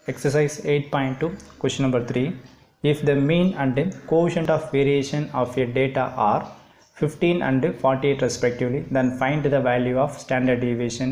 Exercise 8.2, question number 3. If the mean and coefficient of variation of a data are 15 and 48 respectively, then find the value of standard deviation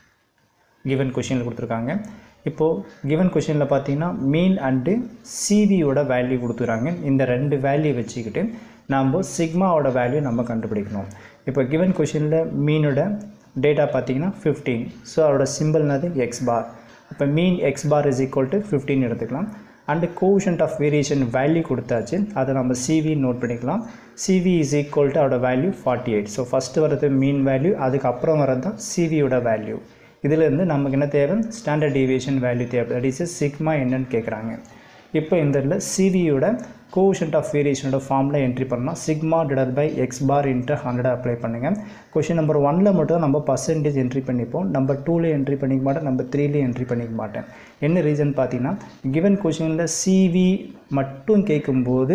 given கொஷினில் கொடுத்துருக்காங்க இப்போது given கொஷினில் பார்த்தீங்கன்னா மீன் and சிவியோட value கொடுத்துருக்காங்க இந்த ரெண்டு value வச்சுக்கிட்டு நம்ம சிக்மாவோட வேல்யூ நம்ம கண்டுபிடிக்கணும் இப்போ கிவன் கொஷினில் மீனோட டேட்டா பார்த்தீங்கன்னா ஃபிஃப்டீன் ஸோ அதோட சிம்பிள்னது எக்ஸ் பார் இப்போ mean X bar is equal to fifteen எடுத்துக்கலாம் and coefficient of variation value கொடுத்தாச்சு அதை நம்ம சிவி நோட் பண்ணிக்கலாம் சிவி இஸ் ஈக்குவல் டு அதோட value forty eight so first வரது மீன் வேல்யூ அதுக்கப்புறம் வரது தான் சிவியோட வேல்யூ இதிலேருந்து நமக்கு என்ன தேவை ஸ்டாண்டர்ட் டீவியேஷன் வேல்யூ தேவை தட் இஸ் சிக்மா என்னன்னு கேட்குறாங்க இப்போ இந்த இதில் சிவியோட கோஷன்ட் ஆஃப் வேரியேஷனோட ஃபார்மில் என்ட்ரி பண்ணலாம் sigma divide by X bar into hundred apply பண்ணுங்கள் கொஷின் நம்பர் ஒனில் மட்டும் தான் நம்ம பர்சன்டேஜ் என்ட்ரி பண்ணிப்போம் நம்பர் டூவில் என்ட்ரி பண்ணிக்க மாட்டேன் நம்பர் த்ரீலேயும் என்ட்ரி பண்ணிக்க மாட்டேன் என்ன ரீசன் பார்த்தீங்கன்னா கிவன் கொஷினில் சிவி மட்டும் கேட்கும்போது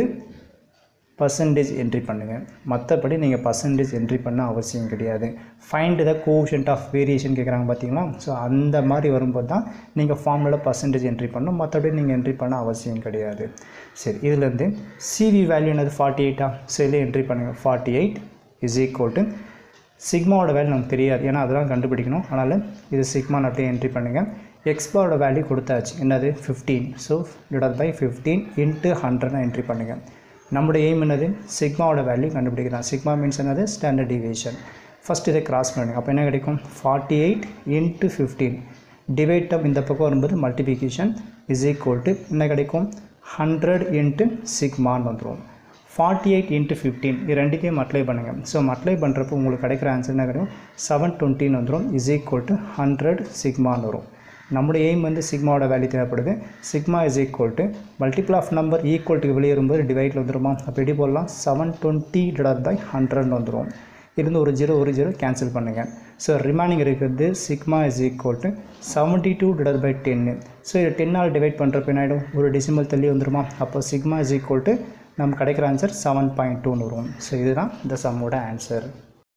பர்சன்டேஜ் என்ட்ரி பண்ணுங்கள் மற்றபடி நீங்கள் பர்சன்டேஜ் என்ட்ரி பண்ண அவசியம் கிடையாது find the coefficient of variation கேட்குறாங்க பார்த்தீங்களா ஸோ அந்த மாதிரி வரும்போது தான் நீங்கள் ஃபார்மில் பர்சன்டேஜ் என்ட்ரி பண்ணணும் மற்றபடி நீங்கள் என்ட்ரி பண்ண அவசியம் கிடையாது சரி இதுலேருந்து சிவி வேல்யூ என்னது ஃபார்ட்டி எயிட்டா ஸோ இதில் என்ட்ரி பண்ணுங்கள் forty eight is equal to சிக்மாவோட வேல்யூ நமக்கு தெரியாது ஏன்னா அதெல்லாம் கண்டுபிடிக்கணும் அதனால் இது சிக்மான்னு அப்படியே என்ட்ரி பண்ணுங்கள் எக்ஸ்பாவோட வேல்யூ கொடுத்தாச்சு என்னது fifteen so divide by fifteen into ஹண்ட்ரட்னு என்ட்ரி பண்ணுங்கள் நம்மளோட எய்ம் என்னது சிக்மாவோட வேல்யூ கண்டுபிடிக்கலாம் சிக்மா மீன்ஸ் என்னது ஸ்டாண்டர்ட் டிவியேஷன் ஃபஸ்ட் இதை கிராஸ் பண்ணுங்க அப்போ என்ன கிடைக்கும் forty eight into fifteen divide up இந்த பக்கம் வரும்போது மல்டிபிகேஷன் இஸ் ஈக்குவல் டு என்ன கிடைக்கும் ஹண்ட்ரட் இன்ட்டு சிக்மான்னு வந்துடும் ஃபார்ட்டி எயிட் இன்ட்டு ஃபிஃப்டீன் இது ரெண்டுத்தையும் அப்ளை பண்ணுங்கள் ஸோ அப்ளை பண்ணுறப்போ உங்களுக்கு கிடைக்கிற ஆன்சர் என்ன கிடைக்கும் செவன் டுவெண்ட்டின்னு வந்துடும் இஸ் ஈக்குவல் டு ஹண்ட்ரட் சிக்மான்னு வரும் நம்மளோட எய்ம் வந்து சிக்மாவோட வேல்யூ தேவைப்படுது sigma is equal to multiple of number equal to வெளியே வரும்போது டிவைட்டில் வந்துருமா அப்போ எப்படி போடலாம் செவன் டுவெண்ட்டி டிவைட் பை ஹண்ட்ரட்னு வந்துடும் இருந்து ஒரு ஜீரோ ஒரு ஜீரோ கேன்சல் பண்ணுங்கள் ஸோ ரிமைனிங் இருக்கிறது sigma is equal to seventy two divide by டென்னு ஸோ இது டென்னால் டிவைட் பண்ணுறப்ப என்ன ஆகிடும் ஒரு டெசிமல் தள்ளி வந்துருமா அப்போ சிக்மா இஸ் ஈக்குவல் டு நம்ம கிடைக்கிற ஆன்சர் செவன் பாயிண்ட் டூன்னு வரும் ஸோ இதுதான் இந்த சம்மோட ஆன்சர்